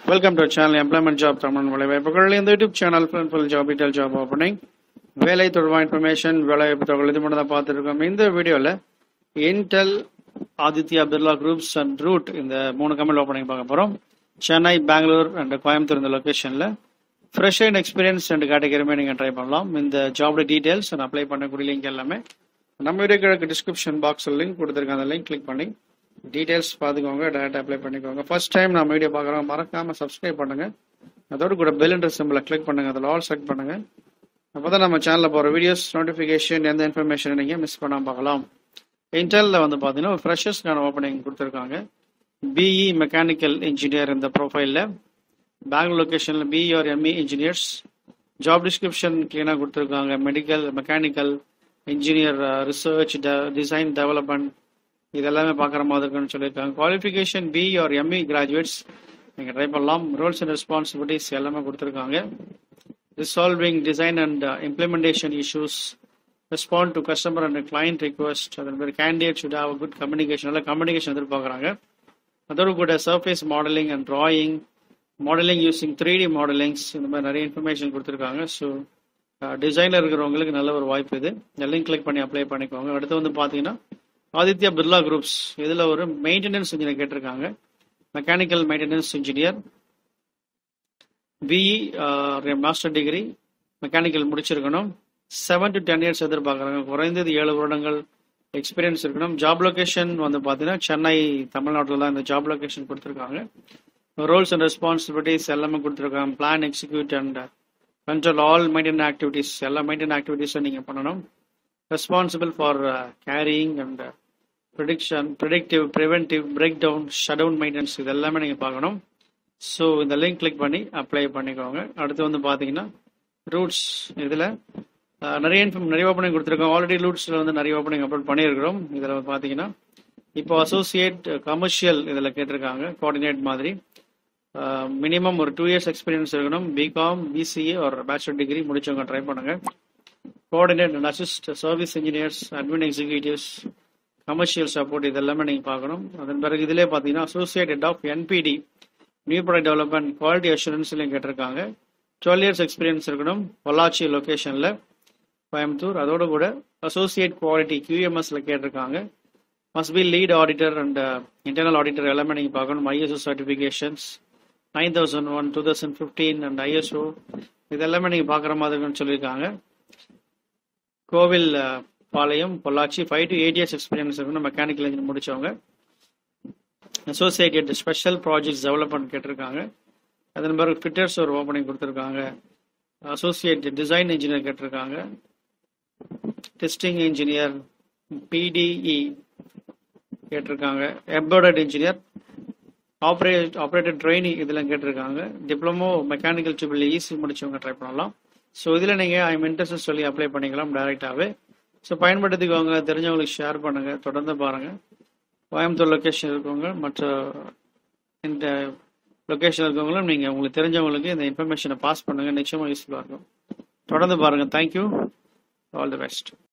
welcome to channel employment job Tamil வேலைவாய்ப்புகள் இந்த YouTube channel full job detail job opening வேலை தொடர்பான இன்ஃபர்மேஷன் வேலைவாய்ப்பு தகவல் இது மட்டும் தான் பார்த்துருக்கோம் இந்த வீடியோவில் Intel Aditya Birla groups and root இந்த மூணு கம்பெனி ஓப்பனிங் பார்க்க போகிறோம் சென்னை பெங்களூர் அண்ட் கோயம்புத்தூர் இந்த லொக்கேஷனில் ஃப்ரெஷ் அண்ட் எக்ஸ்பீரியன்ஸ் ரெண்டு கேட்டகரியுமே நீங்கள் ட்ரை பண்ணலாம் இந்த ஜாபோட டீட்டெயில்ஸ் அண்ட் அப்ளை பண்ணக்கூடிய லிங்க் எல்லாமே நம்ம வீடியோ கிழக்கு டிஸ்கிரிப்ஷன் பாக்ஸில் லிங்க் கொடுத்துருக்கேன் அந்த லிங்க் கிளிக் பண்ணி டீட்டெயில்ஸ் பார்த்துக்கோங்க டேரக்ட் அப்ளை பண்ணிக்கோங்க ஃபர்ஸ்ட் டைம் நம்ம வீடியோ பார்க்குறோம் மறக்காம சப்ஸ்கிரைப் பண்ணுங்க அதோட கூட பெல் என்ற சிம்பிளை கிளிக் பண்ணுங்க அதில் ஆல் செலக்ட் பண்ணுங்க அப்போ தான் நம்ம சேனலில் போகிற வீடியோஸ் நோட்டிஃபிகேஷன் எந்த இன்ஃபர்மேஷன் நீங்கள் மிஸ் பண்ணாமல் பார்க்கலாம் இன்டெல்ல வந்து பார்த்தீங்கன்னா ஒரு ஃப்ரெஷர்ஸ்க்கான ஓப்பனிங் கொடுத்துருக்காங்க பிஇ மெக்கானிக்கல் இன்ஜினியர் இந்த ப்ரொஃபைலில் பெங்களூர் லொக்கேஷனில் BE or ME engineers job description கிளீனாக கொடுத்துருக்காங்க medical mechanical engineer research design development இதெல்லாமே பார்க்குற மாதிரி இருக்குன்னு சொல்லியிருக்காங்க qualification B or ME graduates நீங்கள் ட்ரை பண்ணலாம் ரோல்ஸ் அண்ட் ரெஸ்பான்சிபிலிட்டிஸ் எல்லாமே கொடுத்துருக்காங்க resolving design and implementation issues respond to customer and client request அதன் பேர் candidate should have good communication எல்லாம் கம்யூனிகேஷன் எதிர்பார்க்குறாங்க அதோடு கூட surface modeling and drawing modeling using three D modelings இந்த மாதிரி நிறைய இன்ஃபர்மேஷன் கொடுத்துருக்காங்க ஸோ டிசைனில் இருக்கிறவங்களுக்கு நல்ல ஒரு வாய்ப்பு இது லிங்க் கிளிக் பண்ணி அப்ளை பண்ணிக்கோங்க அடுத்து வந்து பார்த்தீங்கன்னா ஆதித்யா பிர்லா குரூப்ஸ் இதில் ஒரு மெயின்டெனன்ஸ் இன்ஜினியர் கேட்டிருக்காங்க mechanical maintenance engineer BE master degree mechanical முடிச்சிருக்கணும் செவன் டு டென் இயர்ஸ் எதிர்பார்க்குறாங்க குறைந்தது ஏழு வருடங்கள் எக்ஸ்பீரியன்ஸ் இருக்கணும் ஜாப் லொகேஷன் வந்து பார்த்தீங்கன்னா சென்னை தமிழ்நாட்டில் தான் இந்த ஜாப் லொகேஷன் கொடுத்துருக்காங்க ரோல்ஸ் அண்ட் ரெஸ்பான்சிபிலிட்டிஸ் எல்லாமே கொடுத்துருக்காங்க plan execute and control all maintain activities எல்லா மெயின்டைன் ஆக்டிவிட்டீஸும் நீங்கள் பண்ணணும் responsible for carrying and prediction predictive preventive breakdown shutdown maintenance இது எல்லாமே நீங்கள் பார்க்கணும் ஸோ இந்த லிங்க் கிளிக் பண்ணி அப்ளை பண்ணிக்கோங்க அடுத்து வந்து பார்த்தீங்கன்னா ரூட்ஸ் இதில் நிறைய இன்ஃபர்ம் நிறைய ஓப்பனிங் கொடுத்துருக்கோம் ஆல்ரெடி ரூட்ஸில் வந்து நிறைய ஓப்பனிங் அப்லோட் பண்ணியிருக்கிறோம் இதில் பார்த்தீங்கன்னா இப்போ அசோசியேட் கமர்ஷியல் இதில் கேட்டிருக்காங்க கோஆர்டினேட் மாதிரி மினிமம் ஒரு டூ இயர்ஸ் எக்ஸ்பீரியன்ஸ் இருக்கணும் பிகாம் பிசிஏ ஒரு பேச்சுலர் டிகிரி முடிச்சவங்க ட்ரை பண்ணுங்க coordinate and assist service engineers admin executives commercial support இதெல்லாமே நீங்கள் பார்க்கணும் அதன் பிறகு இதிலே பார்த்தீங்கன்னா associated of NPD new product development quality அஷூரன்ஸ்லையும் கேட்டிருக்காங்க டுவெல் இயர்ஸ் எக்ஸ்பீரியன்ஸ் இருக்கணும் பொள்ளாச்சி லொக்கேஷனில் கோயம்புத்தூர் அதோடு கூட அசோசியேட் குவாலிட்டி கியூஎம்எஸ்ல கேட்டிருக்காங்க must be lead auditor and internal auditor எல்லாமே நீங்கள் பார்க்கணும் ISO certifications nine thousand one two thousand fifteen and ISO இதெல்லாமே நீங்கள் பார்க்குற மாதிரி சொல்லியிருக்காங்க Kovilpalayam Pollachi five to eight years experience இருக்கணும் மெக்கானிக்கல் இன்ஜினியர் முடிச்சவங்க அசோசியேட்டட் ஸ்பெஷல் ப்ராஜெக்ட்ஸ் டெவலப்மெண்ட் கேட்டிருக்காங்க அதன் பிறகு ஃபிட்டர்ஸ் ஒரு ஓப்பனிங் கொடுத்துருக்காங்க அசோசியேட் டிசைன் இன்ஜினியர் கேட்டிருக்காங்க டெஸ்டிங் இன்ஜினியர் பிடிஇ கேட்டிருக்காங்க embedded engineer operate operator training இதெல்லாம் கேட்டிருக்காங்க டிப்ளமோ மெக்கானிக்கல் ட்ரிபிள் ஈஸி முடிச்சவங்க ட்ரை பண்ணலாம் ஸோ இதில் நீங்கள் ஐம் இன்ட்ரெஸ்ட் சொல்லி அப்ளை பண்ணிக்கலாம் டைரெக்டாகவே ஸோ பயன்படுத்திக்கோங்க தெரிஞ்சவங்களுக்கு ஷேர் பண்ணுங்கள் தொடர்ந்து பாருங்கள் கோயம்புத்தூர் லொக்கேஷன் இருக்கவங்க மற்ற இந்த லொக்கேஷன் இருக்கவங்களும் நீங்கள் உங்களுக்கு தெரிஞ்சவங்களுக்கு இந்த இன்ஃபர்மேஷனை பாஸ் பண்ணுங்கள் நிச்சயமாக யூஸ்ஃபுல்லாக இருக்கும் தொடர்ந்து பாருங்கள் தேங்க்யூ ஆல் தி பெஸ்ட்